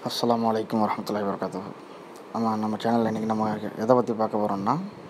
அஸ்ஸலாமு அலைக்கும் வரஹ்மத்துல்லாஹி வபரகாத்துஹு நம்ம நம்ம சேனலில் இன்றைக்கி நம்ம எதை பற்றி பார்க்க போகிறோம்னா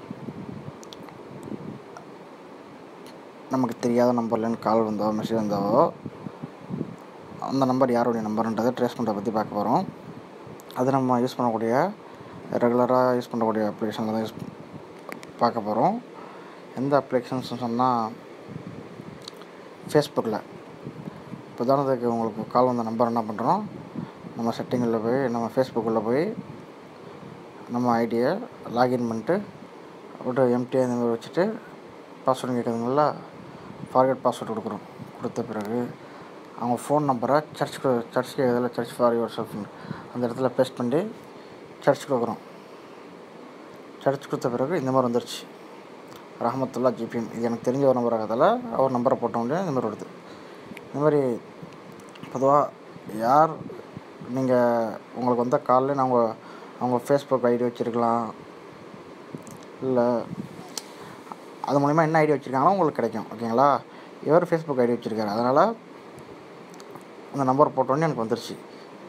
நமக்கு தெரியாத நம்பர்லேருந்து கால் வந்தோ மெசேஜ் வந்தாவோ அந்த நம்பர் யாருடைய நம்பர்ன்றதை ட்ரேஸ் பண்ணுறதை பற்றி பார்க்க போகிறோம் அது நம்ம யூஸ் பண்ணக்கூடிய ரெகுலராக யூஸ் பண்ணக்கூடிய அப்ளிகேஷனில் தான் யூஸ் பார்க்க போகிறோம் எந்த அப்ளிகேஷன்ஸ் சொன்னால் ஃபேஸ்புக்கில் இப்போ உதாரணத்துக்கு உங்களுக்கு கால் வந்த நம்பர் என்ன பண்ணுறோம் நம்ம செட்டிங்கில் போய் நம்ம ஃபேஸ்புக்கில் போய் நம்ம ஐடியை லாகின் பண்ணிட்டு ஒரு எம்டி அந்த மாதிரி வச்சுட்டு பாஸ்வேர்டு கேட்குதுங்களா ஃபார்கெட் பாஸ்வேர்டு கொடுக்குறோம் கொடுத்த பிறகு அவங்க ஃபோன் நம்பரை சர்ச் சர்ச் இதில் சர்ச் ஃபார் யுவர் செல்ஃப் அந்த இடத்துல பேஸ்ட் பண்ணி சர்ச் கொடுக்குறோம் சர்ச் கொடுத்த பிறகு இந்த மாதிரி வந்துருச்சு ரஹமத்துல்லா ஜிபிஎம் இது எனக்கு தெரிஞ்ச ஒரு நம்பர் ஆகிறதால அவர் நம்பரை போட்டோன்னே இந்த மாதிரி வருது இந்த மாதிரி பொதுவாக யார் நீங்கள் உங்களுக்கு வந்த காலில் அவங்க அவங்க ஃபேஸ்புக் ஐடி வச்சுருக்கலாம் இல்லை அது மூலிமா என்ன ஐடி வச்சுருக்காங்களோ உங்களுக்கு கிடைக்கும் ஓகேங்களா இவர் ஃபேஸ்புக் ஐடி வச்சுருக்காரு அதனால் அந்த நம்பர் போட்டோன்னே எனக்கு வந்துருச்சு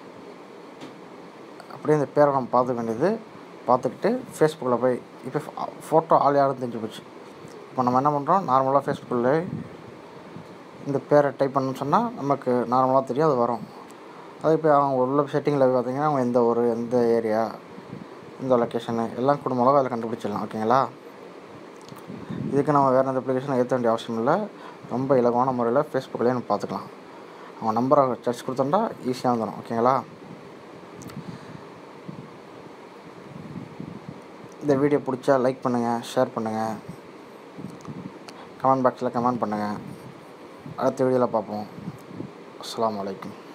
அப்படியே இந்த பேரை நம்ம பார்த்துக்க வேண்டியது பார்த்துக்கிட்டு ஃபேஸ்புக்கில் போய் இப்போ ஃபோட்டோ ஆள் யாரும் தெரிஞ்சு போச்சு இப்போ நம்ம என்ன பண்ணுறோம் நார்மலாக ஃபேஸ்புக்கில் இந்த பேரை டைப் பண்ணணும்னு சொன்னால் நமக்கு நார்மலாக தெரியும் அது வரும் அது இப்போ அவங்க உள்ள செட்டிங்கில் போய் பார்த்தீங்கன்னா அவங்க எந்த ஊர் எந்த ஏரியா எந்த லொக்கேஷனு எல்லாம் குடும்பமாக அதில் கண்டுபிடிச்சிடலாம் ஓகேங்களா இதுக்கு நம்ம வேறு எந்த அப்ளிகேஷன் ஏற்ற வேண்டிய அவசியம் இல்லை ரொம்ப இலகுவான முறையில் ஃபேஸ்புக்லேயே நம்ம பார்த்துக்கலாம் அவங்க நம்பரை சர்ச் கொடுத்தோம்னா ஈஸியாக வந்துடும் ஓகேங்களா இந்த வீடியோ பிடிச்சா லைக் பண்ணுங்கள் ஷேர் பண்ணுங்கள் கமெண்ட் பாக்ஸில் கமெண்ட் பண்ணுங்கள் அடுத்த வீடியோவில் பார்ப்போம் அஸ்ஸலாமு அலைக்கும்